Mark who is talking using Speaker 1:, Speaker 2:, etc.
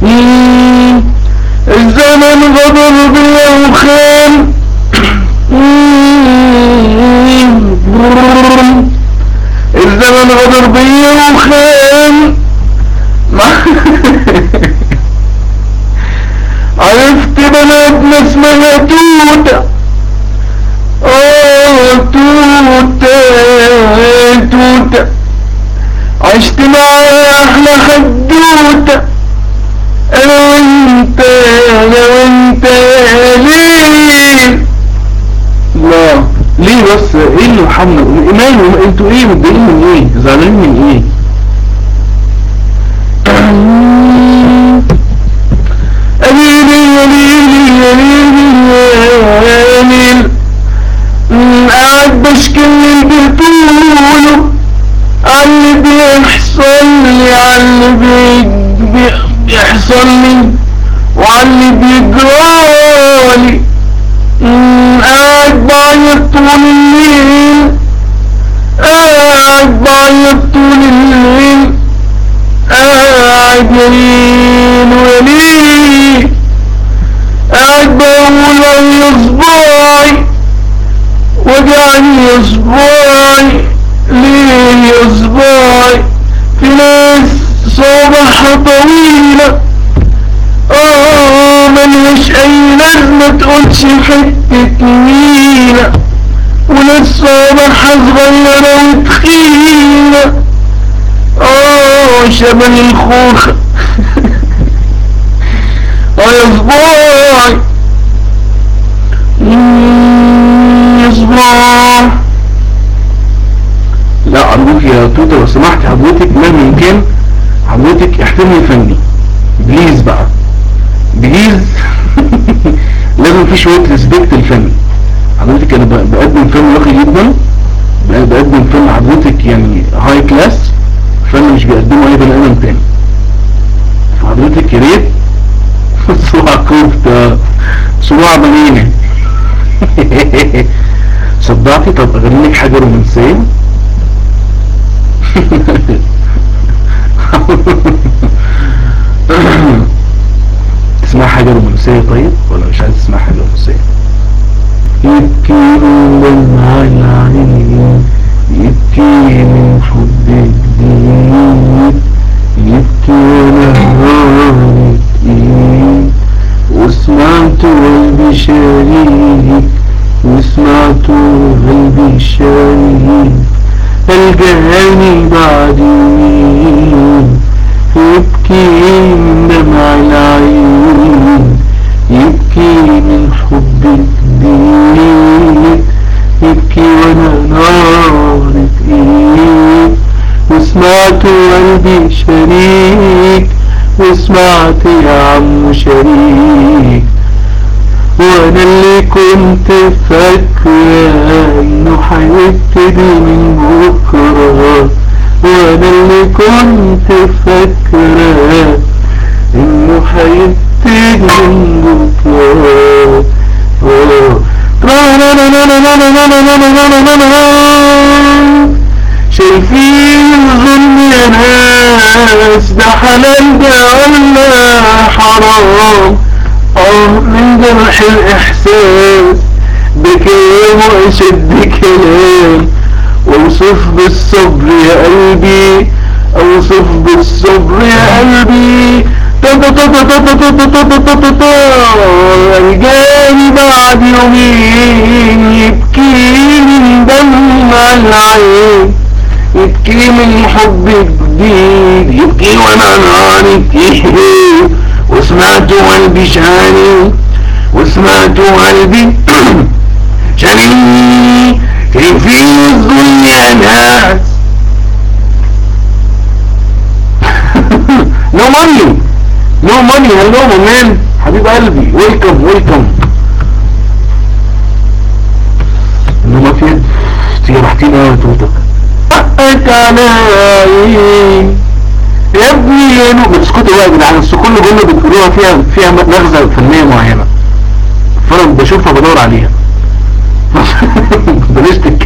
Speaker 1: مم. الزمن غدر بيا وخان مم. الزمن غدر بيا وخان عرفت بلدنا اسمها توتة اه توتة توتة عشت معايا احلى حدوتة انا وانت انا وانت يا ليل لا ليه بس ايه اللي محمد ماله انتوا ايه متضايقين من ايه زعلانين من ايه أليلي يليلي يليلي يا ليل قاعد بشكل اللي بطوله عاللي بيحصل لي عاللي بي بي بيحصل لي وعاللي بيجرالي قاعد بعيط طول الليل قاعد بعيط طول الليل قاعد يمين ويمين قاعد بقول يا صباعي وجعني يا صباعي ليه يا صباعي في ناس صباحها طويلة اه ملهاش اي لازمة تقولش حتة نيلة وناس صباحها صغيرة وتخينة اه شبه الخوخة اه يا صباعي يا صباعي لا ارجوك يا توته لو سمحت حضرتك مهما كان حضرتك احترمي فني بليز بقى بليز لازم في شويه ريسبكت الفن حضرتك انا ب- بقدم فن راقي جدا ب- بقدم فن حضرتك يعني هاي كلاس فن مش بيقدمه اي بني ادم تاني فحضرتك يا ريت صباع كفته صباع بنينه صدعتي طب اغني لك حاجه رومانسيه تسمع حاجة رومانسية طيب ولا مش عايز تسمع حاجة رومانسية يبكي من دمع العين يبكي من حب جديد يبكي وانا ايد وسمعت قلبي شريك وسمعت قلبي شريك الجهاني بعد يمين يبكي من دمع العيون يبكي من حب جديد يبكي وانا نارة ايد وسمعت قلبي شريك وسمعت يا عم شريك وانا اللي كنت فاكرة انه هيبتدي من بكرة وانا اللي كنت فاكرة انه هيبتدي من بكرة شايفين الظلم يا ناس ده حلال ده ولا حرام اه من جرح الاحساس بكلام واشد كلام اوصف بالصبر يا قلبي اوصف بالصبر يا قلبي الجاني بعد يومين يبكي من دمع العين يبكي من حب جديد يبكي وانا ناري وسمعت قلبي شاني وسمعت قلبي شاني كيف الظلم يا ناس no money no money hello my man حبيب قلبي ويلكم ويلكم انما في تيرحتينا يا توتك حقك علي يا ابني يا نو بتسكتوا بقى يا جدعان بس كل جمله بتقولوها فيها فيها مغزى فنيه معينه فانا بشوفها بدور عليها بلاش تتكلم